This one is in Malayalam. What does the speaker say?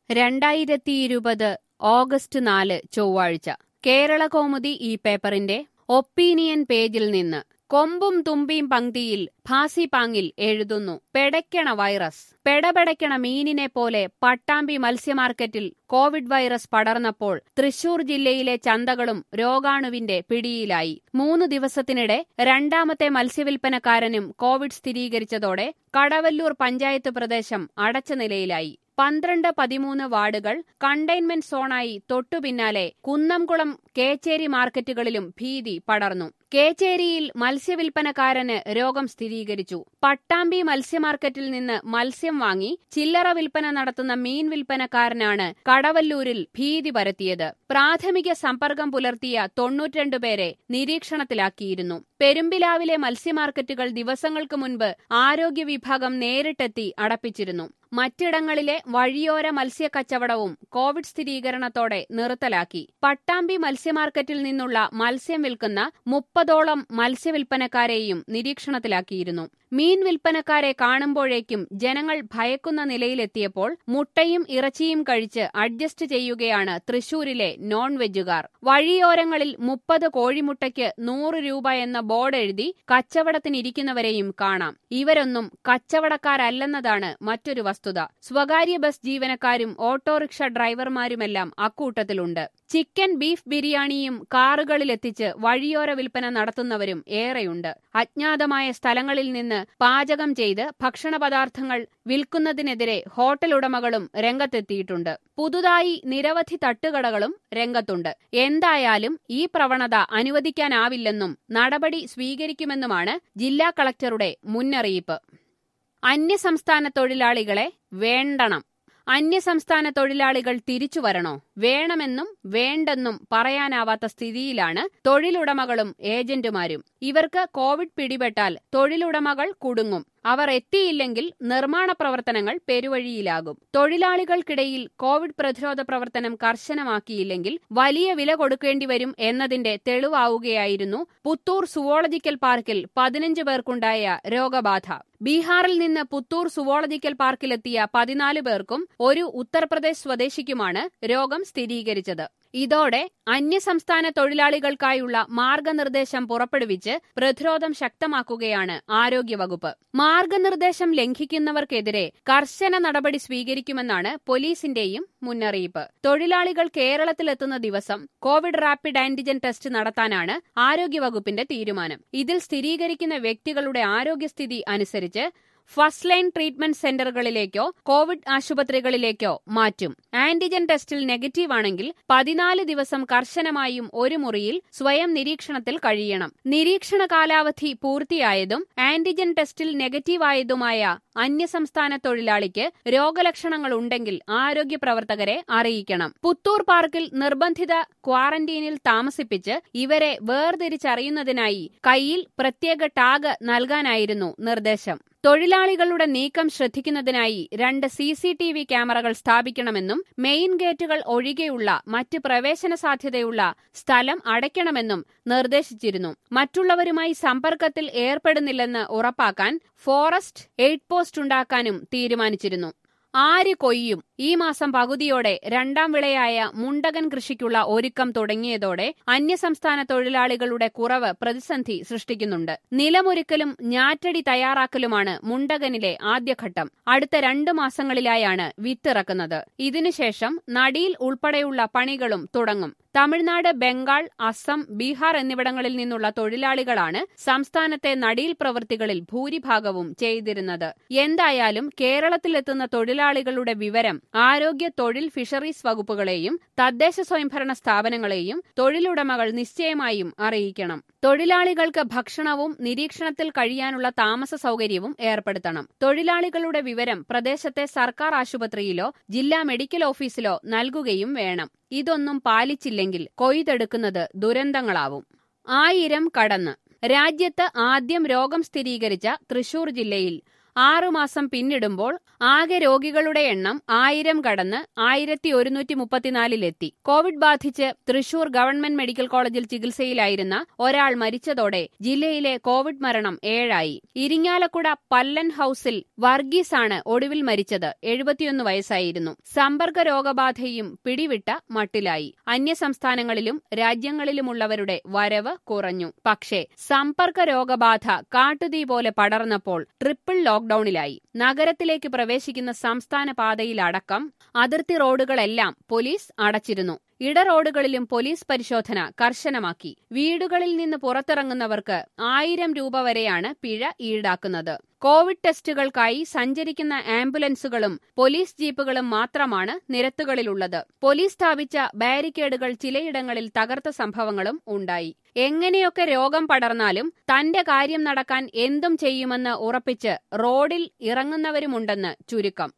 രണ്ടായിരത്തിയിരുപത് ഓഗസ്റ്റ് നാല് ചൊവ്വാഴ്ച കേരളകൗമുദി ഈ പേപ്പറിന്റെ ഒപ്പീനിയൻ പേജിൽ നിന്ന് കൊമ്പും തുമ്പിയും പങ്ക്തിയിൽ ഭാസിപാങ്ങിൽ എഴുതുന്നു പെടയ്ക്കണ വൈറസ് പെടപെടയ്ക്കണ മീനിനെ പോലെ പട്ടാമ്പി മത്സ്യമാർക്കറ്റിൽ കോവിഡ് വൈറസ് പടർന്നപ്പോൾ തൃശൂർ ജില്ലയിലെ ചന്തകളും രോഗാണുവിന്റെ പിടിയിലായി മൂന്ന് ദിവസത്തിനിടെ രണ്ടാമത്തെ മത്സ്യവിൽപ്പനക്കാരനും കോവിഡ് സ്ഥിരീകരിച്ചതോടെ കടവല്ലൂർ പഞ്ചായത്ത് പ്രദേശം അടച്ച നിലയിലായി പന്ത്രണ്ട് പതിമൂന്ന് വാർഡുകൾ കണ്ടെയ്ൻമെന്റ് സോണായി തൊട്ടുപിന്നാലെ കുന്നംകുളം കേച്ചേരി മാർക്കറ്റുകളിലും ഭീതി പടർന്നു കേച്ചേരിയിൽ മത്സ്യവിൽപ്പനക്കാരന് രോഗം സ്ഥിരീകരിച്ചു പട്ടാമ്പി മത്സ്യമാർക്കറ്റിൽ നിന്ന് മത്സ്യം വാങ്ങി ചില്ലറ വിൽപ്പന നടത്തുന്ന മീൻ വിൽപ്പനക്കാരനാണ് കടവല്ലൂരിൽ ഭീതി പരത്തിയത് പ്രാഥമിക സമ്പർക്കം പുലർത്തിയ തൊണ്ണൂറ്റിരണ്ട് പേരെ നിരീക്ഷണത്തിലാക്കിയിരുന്നു പെരുമ്പിലാവിലെ മത്സ്യമാർക്കറ്റുകൾ ദിവസങ്ങൾക്ക് മുൻപ് ആരോഗ്യ വിഭാഗം നേരിട്ടെത്തി അടപ്പിച്ചിരുന്നു മറ്റിടങ്ങളിലെ വഴിയോര മത്സ്യക്കച്ചവടവും കോവിഡ് സ്ഥിരീകരണത്തോടെ നിർത്തലാക്കി പട്ടാമ്പി മത്സ്യമാർക്കറ്റിൽ നിന്നുള്ള മത്സ്യം വിൽക്കുന്ന മുപ്പതോളം മത്സ്യവിൽപ്പനക്കാരെയും നിരീക്ഷണത്തിലാക്കിയിരുന്നു മീൻ വിൽപ്പനക്കാരെ കാണുമ്പോഴേക്കും ജനങ്ങൾ ഭയക്കുന്ന നിലയിലെത്തിയപ്പോൾ മുട്ടയും ഇറച്ചിയും കഴിച്ച് അഡ്ജസ്റ്റ് ചെയ്യുകയാണ് തൃശൂരിലെ നോൺ വെജുകാർ വഴിയോരങ്ങളിൽ മുപ്പത് കോഴിമുട്ടയ്ക്ക് നൂറ് രൂപ എന്ന ബോർഡ് എഴുതി കച്ചവടത്തിനിരിക്കുന്നവരെയും കാണാം ഇവരൊന്നും കച്ചവടക്കാരല്ലെന്നതാണ് മറ്റൊരു വസ്തുത സ്വകാര്യ ബസ് ജീവനക്കാരും ഓട്ടോറിക്ഷ ഡ്രൈവർമാരുമെല്ലാം അക്കൂട്ടത്തിലുണ്ട് ചിക്കൻ ബീഫ് ബിരിയാണിയും കാറുകളിലെത്തിച്ച് വഴിയോര വിൽപ്പന നടത്തുന്നവരും ഏറെയുണ്ട് അജ്ഞാതമായ സ്ഥലങ്ങളിൽ നിന്ന് പാചകം ചെയ്ത് ഭക്ഷണപദാർത്ഥങ്ങൾ വിൽക്കുന്നതിനെതിരെ ഹോട്ടൽ ഉടമകളും രംഗത്തെത്തിയിട്ടുണ്ട് പുതുതായി നിരവധി തട്ടുകടകളും രംഗത്തുണ്ട് എന്തായാലും ഈ പ്രവണത അനുവദിക്കാനാവില്ലെന്നും നടപടി സ്വീകരിക്കുമെന്നുമാണ് ജില്ലാ കളക്ടറുടെ മുന്നറിയിപ്പ് അന്യസംസ്ഥാന തൊഴിലാളികളെ വേണ്ടണം അന്യസംസ്ഥാന തൊഴിലാളികൾ തിരിച്ചു വരണോ വേണമെന്നും വേണ്ടെന്നും പറയാനാവാത്ത സ്ഥിതിയിലാണ് തൊഴിലുടമകളും ഏജന്റുമാരും ഇവർക്ക് കോവിഡ് പിടിപെട്ടാൽ തൊഴിലുടമകൾ കുടുങ്ങും അവർ എത്തിയില്ലെങ്കിൽ നിർമ്മാണ പ്രവർത്തനങ്ങൾ പെരുവഴിയിലാകും തൊഴിലാളികൾക്കിടയിൽ കോവിഡ് പ്രതിരോധ പ്രവർത്തനം കർശനമാക്കിയില്ലെങ്കിൽ വലിയ വില കൊടുക്കേണ്ടി വരും എന്നതിന്റെ തെളിവാവുകയായിരുന്നു പുത്തൂർ സുവോളജിക്കൽ പാർക്കിൽ പതിനഞ്ച് പേർക്കുണ്ടായ രോഗബാധ ബീഹാറിൽ നിന്ന് പുത്തൂർ സുവോളജിക്കൽ പാർക്കിലെത്തിയ പതിനാല് പേർക്കും ഒരു ഉത്തർപ്രദേശ് സ്വദേശിക്കുമാണ് രോഗം സ്ഥിരീകരിച്ചത് ഇതോടെ അന്യസംസ്ഥാന തൊഴിലാളികൾക്കായുള്ള മാർഗനിർദ്ദേശം പുറപ്പെടുവിച്ച് പ്രതിരോധം ശക്തമാക്കുകയാണ് ആരോഗ്യവകുപ്പ് മാർഗനിർദ്ദേശം ലംഘിക്കുന്നവർക്കെതിരെ കർശന നടപടി സ്വീകരിക്കുമെന്നാണ് പോലീസിന്റെയും മുന്നറിയിപ്പ് തൊഴിലാളികൾ കേരളത്തിലെത്തുന്ന ദിവസം കോവിഡ് റാപ്പിഡ് ആന്റിജൻ ടെസ്റ്റ് നടത്താനാണ് ആരോഗ്യവകുപ്പിന്റെ തീരുമാനം ഇതിൽ സ്ഥിരീകരിക്കുന്ന വ്യക്തികളുടെ ആരോഗ്യസ്ഥിതി അനുസരിച്ച് ഫസ്റ്റ് ലൈൻ ട്രീറ്റ്മെന്റ് സെന്ററുകളിലേക്കോ കോവിഡ് ആശുപത്രികളിലേക്കോ മാറ്റും ആന്റിജൻ ടെസ്റ്റിൽ നെഗറ്റീവ് ആണെങ്കിൽ പതിനാല് ദിവസം കർശനമായും ഒരു മുറിയിൽ സ്വയം നിരീക്ഷണത്തിൽ കഴിയണം നിരീക്ഷണ കാലാവധി പൂർത്തിയായതും ആന്റിജൻ ടെസ്റ്റിൽ നെഗറ്റീവായതുമായ അന്യസംസ്ഥാന തൊഴിലാളിക്ക് രോഗലക്ഷണങ്ങൾ ഉണ്ടെങ്കിൽ ആരോഗ്യ പ്രവർത്തകരെ അറിയിക്കണം പുത്തൂർ പാർക്കിൽ നിർബന്ധിത ക്വാറന്റീനിൽ താമസിപ്പിച്ച് ഇവരെ വേർതിരിച്ചറിയുന്നതിനായി കയ്യിൽ പ്രത്യേക ടാഗ് നൽകാനായിരുന്നു നിർദ്ദേശം തൊഴിലാളികളുടെ നീക്കം ശ്രദ്ധിക്കുന്നതിനായി രണ്ട് സി സി ടി വി ക്യാമറകൾ സ്ഥാപിക്കണമെന്നും മെയിൻ ഗേറ്റുകൾ ഒഴികെയുള്ള മറ്റ് പ്രവേശന സാധ്യതയുള്ള സ്ഥലം അടയ്ക്കണമെന്നും നിർദ്ദേശിച്ചിരുന്നു മറ്റുള്ളവരുമായി സമ്പർക്കത്തിൽ ഏർപ്പെടുന്നില്ലെന്ന് ഉറപ്പാക്കാൻ ഫോറസ്റ്റ് എയ്ഡ് പോസ്റ്റ് ഉണ്ടാക്കാനും തീരുമാനിച്ചിരുന്നു ആര് കൊയ്യും ഈ മാസം പകുതിയോടെ രണ്ടാം വിളയായ മുണ്ടകൻ കൃഷിക്കുള്ള ഒരുക്കം തുടങ്ങിയതോടെ അന്യസംസ്ഥാന തൊഴിലാളികളുടെ കുറവ് പ്രതിസന്ധി സൃഷ്ടിക്കുന്നുണ്ട് നിലമൊരുക്കലും ഞാറ്റടി തയ്യാറാക്കലുമാണ് മുണ്ടകനിലെ ആദ്യഘട്ടം അടുത്ത രണ്ടു മാസങ്ങളിലായാണ് വിത്തിറക്കുന്നത് ഇതിനുശേഷം നടിയിൽ ഉൾപ്പെടെയുള്ള പണികളും തുടങ്ങും തമിഴ്നാട് ബംഗാൾ അസം ബീഹാർ എന്നിവിടങ്ങളിൽ നിന്നുള്ള തൊഴിലാളികളാണ് സംസ്ഥാനത്തെ നടീൽ പ്രവൃത്തികളിൽ ഭൂരിഭാഗവും ചെയ്തിരുന്നത് എന്തായാലും കേരളത്തിലെത്തുന്ന തൊഴിലാളികളുടെ വിവരം ആരോഗ്യ തൊഴിൽ ഫിഷറീസ് വകുപ്പുകളെയും തദ്ദേശ സ്വയംഭരണ സ്ഥാപനങ്ങളെയും തൊഴിലുടമകൾ നിശ്ചയമായും അറിയിക്കണം തൊഴിലാളികൾക്ക് ഭക്ഷണവും നിരീക്ഷണത്തിൽ കഴിയാനുള്ള താമസ സൗകര്യവും ഏർപ്പെടുത്തണം തൊഴിലാളികളുടെ വിവരം പ്രദേശത്തെ സർക്കാർ ആശുപത്രിയിലോ ജില്ലാ മെഡിക്കൽ ഓഫീസിലോ നൽകുകയും വേണം ഇതൊന്നും പാലിച്ചില്ലെങ്കിൽ കൊയ്തെടുക്കുന്നത് ദുരന്തങ്ങളാവും ആയിരം കടന്ന് രാജ്യത്ത് ആദ്യം രോഗം സ്ഥിരീകരിച്ച തൃശൂർ ജില്ലയിൽ ആറുമാസം പിന്നിടുമ്പോൾ ആകെ രോഗികളുടെ എണ്ണം ആയിരം കടന്ന് ആയിരത്തി ഒരുന്നൂറ്റി മുപ്പത്തിനാലിലെത്തി കോവിഡ് ബാധിച്ച് തൃശൂർ ഗവൺമെന്റ് മെഡിക്കൽ കോളേജിൽ ചികിത്സയിലായിരുന്ന ഒരാൾ മരിച്ചതോടെ ജില്ലയിലെ കോവിഡ് മരണം ഏഴായി ഇരിങ്ങാലക്കുട പല്ലൻ ഹൌസിൽ വർഗീസാണ് ഒടുവിൽ മരിച്ചത് എഴുപത്തിയൊന്ന് വയസ്സായിരുന്നു സമ്പർക്ക രോഗബാധയും പിടിവിട്ട മട്ടിലായി അന്യസംസ്ഥാനങ്ങളിലും രാജ്യങ്ങളിലുമുള്ളവരുടെ വരവ് കുറഞ്ഞു പക്ഷേ സമ്പർക്ക രോഗബാധ കാട്ടുതീ പോലെ പടർന്നപ്പോൾ ട്രിപ്പിൾ ലോക്ഡൌണിലായി നഗരത്തിലേക്ക് പ്രവേശിക്കുന്ന സംസ്ഥാന പാതയിലടക്കം അതിർത്തി റോഡുകളെല്ലാം പോലീസ് അടച്ചിരുന്നു ഇടറോഡുകളിലും പോലീസ് പരിശോധന കർശനമാക്കി വീടുകളിൽ നിന്ന് പുറത്തിറങ്ങുന്നവർക്ക് ആയിരം രൂപ വരെയാണ് പിഴ ഈടാക്കുന്നത് കോവിഡ് ടെസ്റ്റുകൾക്കായി സഞ്ചരിക്കുന്ന ആംബുലൻസുകളും പോലീസ് ജീപ്പുകളും മാത്രമാണ് നിരത്തുകളിലുള്ളത് പോലീസ് സ്ഥാപിച്ച ബാരിക്കേഡുകൾ ചിലയിടങ്ങളിൽ തകർത്ത സംഭവങ്ങളും ഉണ്ടായി എങ്ങനെയൊക്കെ രോഗം പടർന്നാലും തന്റെ കാര്യം നടക്കാൻ എന്തും ചെയ്യുമെന്ന് ഉറപ്പിച്ച് റോഡിൽ ഇറങ്ങുന്നവരുമുണ്ടെന്ന് ചുരുക്കം